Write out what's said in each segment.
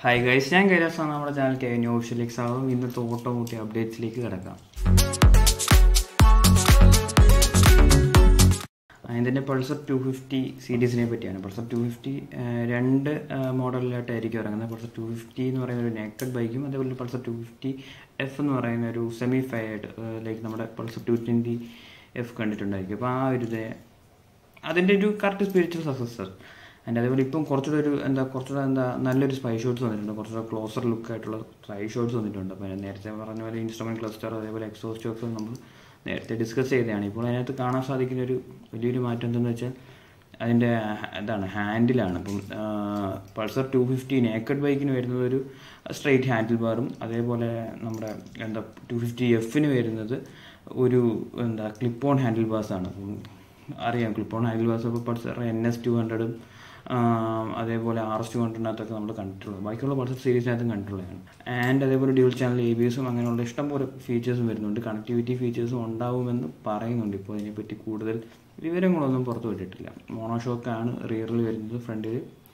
hi guys ഞാൻ കൈലാസാണ് നമ്മുടെ channel K new ഓഫീഷ്യലിക്സ് ആവും ഇന്നത്തെ ഓട്ടോമോട്ടീവ് അപ്ഡേറ്റ്സിലേക്ക് കിടക്കാം ഇതിൻ്റെ പൾസർ ടു ഫിഫ്റ്റി സീരീസിനെ പറ്റിയാണ് പൾസർ ടു ഫിഫ്റ്റി രണ്ട് മോഡലിലായിട്ടായിരിക്കും ഇറങ്ങുന്നത് പൾസർ ടു ഫിഫ്റ്റി എന്ന് പറയുന്ന ഒരു നേക്കഡ് ബൈക്കും അതേപോലെ പൾസർ ടു ഫിഫ്റ്റി എഫ് എന്ന് പറയുന്ന ഒരു സെമി ഫയർഡ് ലൈക്ക് നമ്മുടെ പൾസർ ടു ട്വൻറ്റി എഫ് കണ്ടിട്ടുണ്ടായിരിക്കും അപ്പോൾ ആ ഒരു ഇത് അതിൻ്റെ ഒരു കറക്റ്റ് സ്പിരിച്വൽ സക്സസർ ആൻഡ് അതേപോലെ ഇപ്പം കുറച്ചുകൂടെ ഒരു എന്താ കുറച്ചുകൂടെ എന്താ നല്ലൊരു സ്പൈ ഷോട്ട്സ് വന്നിട്ടുണ്ട് കുറച്ചുകൂടെ ക്ലോസർ ലുക്ക് ആയിട്ടുള്ള സ്പൈ ഷോട്ട്സ് വന്നിട്ടുണ്ട് അപ്പോൾ ഞാൻ നേരത്തെ പറഞ്ഞ പോലെ ഇൻസ്ട്രുമെൻറ്റ് ക്ലസ്റ്റർ അതേപോലെ എക്സോസ്റ്റ് ഒക്കെ നമ്മൾ നേരത്തെ ഡിസ്കസ് ചെയ്തതാണ് ഇപ്പോൾ അതിനകത്ത് കാണാൻ സാധിക്കുന്ന ഒരു വലിയൊരു മാറ്റം എന്തെന്ന് വെച്ചാൽ അതിൻ്റെ എന്താണ് ഹാൻഡിലാണ് ഇപ്പം പൾസർ ടു ഫിഫ്റ്റി നേക്കഡ് ബൈക്കിന് വരുന്നത് ഒരു സ്ട്രെയിറ്റ് ഹാൻഡിൽ ബാറും അതേപോലെ നമ്മുടെ എന്താ ടു ഫിഫ്റ്റി എഫിന് വരുന്നത് ഒരു എന്താ ക്ലിപ്പ് ഓൺ ഹാൻഡിൽ ബാസാണ് അപ്പം അറിയാം ക്ലിപ്പ് ഓൺ ഹാൻഡിൽ ബാസ് ഇപ്പോൾ പൾസർ എൻ എസ് ടു ഹൺഡ്രഡും അതേപോലെ ആർ എസ് ടു ഹൺഡ്രഡിനകത്തൊക്കെ നമ്മൾ കണ്ടിട്ടുള്ളത് ബാക്കിയുള്ള പൾസർ സീരീസിനകത്തും കണ്ടിട്ടുള്ളതാണ് ആൻഡ് അതേപോലെ ഡ്യൂൽ ചാനൽ എ ബി എസും അങ്ങനെയുള്ള ഇഷ്ടംപോലെ ഫീച്ചേഴ്സും വരുന്നുണ്ട് കണക്ടിവിറ്റി ഫീച്ചേഴ്സും ഉണ്ടാവുമെന്ന് പറയുന്നുണ്ട് ഇപ്പോൾ അതിനെപ്പറ്റി കൂടുതൽ വിവരങ്ങളൊന്നും പുറത്തു വിട്ടിട്ടില്ല മോണോഷോക്കാണ് റിയറിൽ വരുന്നത് ഫ്രണ്ടിൽ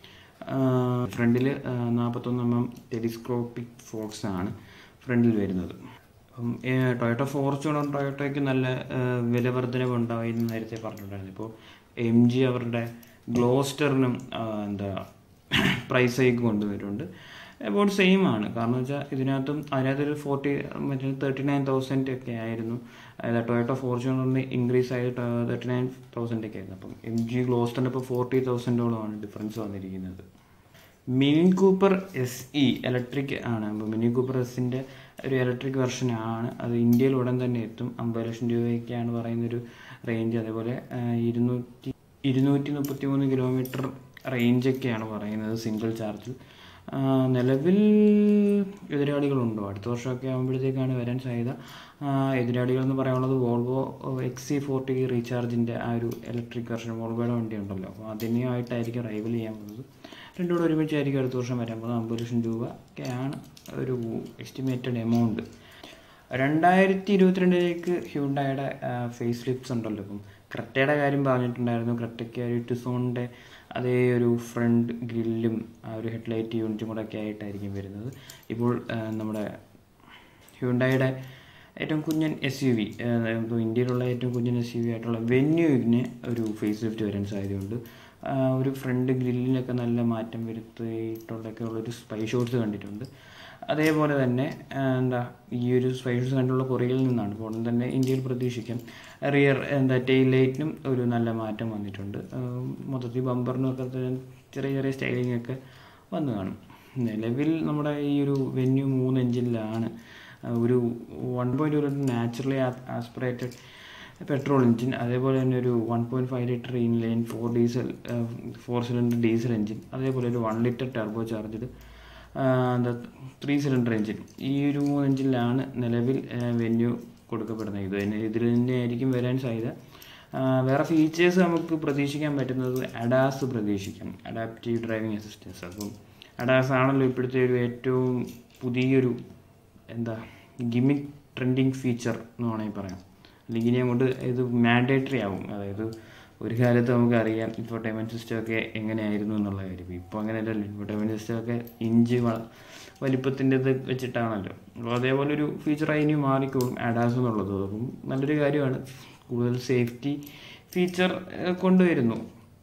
ഫ്രണ്ടിൽ നാൽപ്പത്തൊന്ന് എം എം ടെലിസ്കോപ്പിക് ഫോക്സ് ആണ് ഫ്രണ്ടിൽ വരുന്നത് അപ്പം ടൊയോട്ട ഫോർച്യൂണർ ടൊയോട്ടയ്ക്ക് നല്ല വില വർധനവ് ഉണ്ടായി എന്ന് നേരത്തെ പറഞ്ഞിട്ടുണ്ടായിരുന്നു ഇപ്പോൾ എം ജി അവരുടെ ഗ്ലോസ്റ്ററിനും എന്താ പ്രൈസ് ഹൈക്ക് കൊണ്ടുവരുന്നുണ്ട് അബൌട്ട് സെയിം ആണ് കാരണം വെച്ചാൽ ഇതിനകത്തും അതിനകത്തൊരു ഫോർട്ടി മറ്റേ തേർട്ടി നയൻ തൗസൻഡ് ഒക്കെ ആയിരുന്നു അതായത് ടൊയോട്ട ഫോർച്യൂണറിന് ഇൻക്രീസ് ആയി തേർട്ടി നയൻ തൗസൻഡ് ഒക്കെ ആയിരുന്നു അപ്പം എം ജി ഗ്ലോസ്റ്ററിന് ഇപ്പോൾ ഫോർട്ടി തൗസൻഡോളമാണ് ഡിഫറൻസ് വന്നിരിക്കുന്നത് Mini Cooper S E electric ആണ് അപ്പോൾ മിനി കൂപ്പർ എസിൻ്റെ ഒരു ഇലക്ട്രിക് വെർഷൻ ആണ് അത് ഇന്ത്യയിൽ ഉടൻ തന്നെ എത്തും അമ്പത് ലക്ഷം രൂപയ്ക്കാണ് പറയുന്നൊരു റേഞ്ച് അതേപോലെ ഇരുന്നൂറ്റി ഇരുന്നൂറ്റി മുപ്പത്തി മൂന്ന് കിലോമീറ്റർ റേഞ്ചൊക്കെയാണ് പറയുന്നത് സിംഗിൾ ചാർജിൽ നിലവിൽ എതിരാളികളുണ്ടോ അടുത്ത വർഷമൊക്കെ ആകുമ്പോഴത്തേക്കാണ് വരാൻ സാധ്യത എതിരാളികൾ എന്ന് പറയാനുള്ളത് വോൾവോ എക്സ് സി ഫോർട്ടി റീചാർജിൻ്റെ ആ ഒരു ഇലക്ട്രിക് വെർഷൻ വോൾവോയുടെ വണ്ടി ഉണ്ടല്ലോ അപ്പോൾ അതിനെയായിട്ടായിരിക്കും റൈവൽ ചെയ്യാൻ പോകുന്നത് രണ്ടും കൂടെ ഒരുമിച്ചായിരിക്കും അടുത്ത വർഷം വരാൻ പോകുന്നത് അമ്പത് ലക്ഷം രൂപ ഒക്കെയാണ് ഒരു എസ്റ്റിമേറ്റഡ് എമൗണ്ട് രണ്ടായിരത്തി ഇരുപത്തിരണ്ടിലേക്ക് ഹ്യൂണ്ടായുടെ ഫേസ് ലിപ്സ് ഉണ്ടല്ലോ ഇപ്പം ക്രെറ്റയുടെ കാര്യം പറഞ്ഞിട്ടുണ്ടായിരുന്നു ക്രെറ്റയ്ക്ക് ഒരു ടിസോണിൻ്റെ അതേ ഒരു ഫ്രണ്ട് ഗ്രില്ലും ആ ഒരു ഹെഡ്ലൈറ്റ് യൂണിറ്റും കൂടെ ഒക്കെ ആയിട്ടായിരിക്കും വരുന്നത് ഇപ്പോൾ നമ്മുടെ ഹ്യൂണ്ടായുടെ ഏറ്റവും കുഞ്ഞൻ എസ് യു വി ഇപ്പോൾ ഇന്ത്യയിലുള്ള ഏറ്റവും കുഞ്ഞൻ എസ് യു വി ആയിട്ടുള്ള വെന്യൂവിന് ഒരു ഫേസ് ലിഫ്റ്റ് വരാൻ സാധ്യതയുണ്ട് ഒരു ഫ്രണ്ട് ഗ്രില്ലിലൊക്കെ നല്ല മാറ്റം വരുത്തിയിട്ടുള്ളൊക്കെ ഉള്ളൊരു സ്പൈ ഷോട്ട്സ് കണ്ടിട്ടുണ്ട് അതേപോലെ തന്നെ എന്താ ഈ ഒരു സ്പൈ ഷോട്ട്സ് കണ്ടുള്ള കൊറിയയിൽ നിന്നാണ് അപ്പോൾ ഉടൻ തന്നെ ഇന്ത്യയിൽ പ്രതീക്ഷിക്കാം റിയർ എന്താ ടെയിൽ ലൈറ്റിനും ഒരു നല്ല മാറ്റം വന്നിട്ടുണ്ട് മൊത്തത്തിൽ ബമ്പറിനൊക്കെ ചെറിയ ചെറിയ സ്റ്റൈലിംഗ് ഒക്കെ വന്നു കാണും നിലവിൽ നമ്മുടെ ഈ ഒരു വെന്യൂ മൂന്ന് എഞ്ചിനിലാണ് ഒരു വൺ പോയിൻറ്റ് ഒരു നാച്ചുറലി ആസ്പിറേറ്റഡ് പെട്രോൾ എഞ്ചിൻ അതേപോലെ തന്നെ ഒരു one point five litre inline four diesel four cylinder diesel engine അതേപോലെ ഒരു വൺ ലിറ്റർ ടർബോ ചാർജഡ് എന്താ ത്രീ സിലിണ്ടർ എഞ്ചിൻ ഈ ഒരു മൂന്ന് എഞ്ചിനിലാണ് നിലവിൽ വെന്യൂ കൊടുക്കപ്പെടുന്നത് ഇത് തന്നെ ഇതിൽ തന്നെ ആയിരിക്കും വരാൻ സാധ്യത വേറെ ഫീച്ചേഴ്സ് നമുക്ക് പ്രതീക്ഷിക്കാൻ പറ്റുന്നത് അഡാസ് പ്രതീക്ഷിക്കാം അഡാപ്റ്റീവ് ഡ്രൈവിംഗ് അസിസ്റ്റൻസ് അപ്പം അഡാസ് ആണല്ലോ ഇപ്പോഴത്തെ ഒരു ഏറ്റവും പുതിയൊരു എന്താ ഗിമിക് ട്രെൻഡിങ് ഫീച്ചർ എന്ന് വേണമെങ്കിൽ പറയാം അല്ലെങ്കിൽ ഇനി അങ്ങോട്ട് ഇത് മാൻഡേറ്ററി ആവും അതായത് ഒരു കാലത്ത് നമുക്കറിയാം ഇൻഫോർടൈൻമെൻറ്റ് സിസ്റ്റം ഒക്കെ എങ്ങനെയായിരുന്നു എന്നുള്ള കാര്യം ഇപ്പോൾ അങ്ങനെയല്ലല്ലോ ഇൻഫോർടൈൻമെൻറ്റ് സിസ്റ്റം ഒക്കെ ഇഞ്ച് വലിപ്പത്തിൻ്റെ ഇത് വെച്ചിട്ടാണല്ലോ അപ്പോൾ അതേപോലെ ഒരു ഫീച്ചറായി ഇനി മാറിക്കോളും അഡാസ് എന്നുള്ളത് അപ്പം നല്ലൊരു കാര്യമാണ് കൂടുതൽ സേഫ്റ്റി ഫീച്ചർ കൊണ്ടുവരുന്നു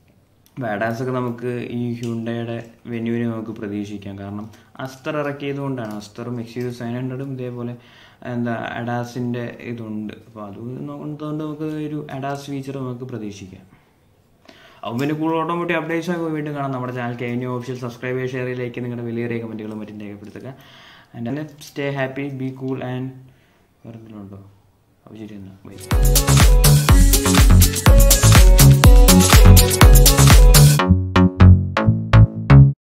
ബാഡാസൊക്കെ നമുക്ക് ഈ ഹ്യൂണ്ടയുടെ വെന്യൂവിനെ നമുക്ക് പ്രതീക്ഷിക്കാം കാരണം അസ്തർ ഇറക്കിയത് കൊണ്ടാണ് അസ്തറും എക്സ്യൂസ് സെവൻ ഹൺഡ്രഡും ഇതേപോലെ എന്താ അഡാസിൻ്റെ ഇതുണ്ട് അപ്പോൾ അത് അതുകൊണ്ട് നമുക്ക് ഒരു അഡാസ് ഫീച്ചർ നമുക്ക് പ്രതീക്ഷിക്കാം അപ്പം പിന്നെ കൂടുതൽ ഓട്ടോമോട്ടീവ് അപ്ഡേറ്റ്സ് ഒക്കെ വീണ്ടും കാണാം നമ്മുടെ ചാനൽ കഴിഞ്ഞ ഓഫീഷ്യൽ സബ്സ്ക്രൈബ് ചെയ്യുക ഷെയർ ചെയ്യിലേക്ക് നിങ്ങളുടെ വലിയ കമൻറ്റുകളും മറ്റും രേഖപ്പെടുത്തുക and stay happy be cool and വേറെ എന്തെങ്കിലും ഉണ്ടോ അപ്പോൾ ശരി എന്നാൽ ബൈ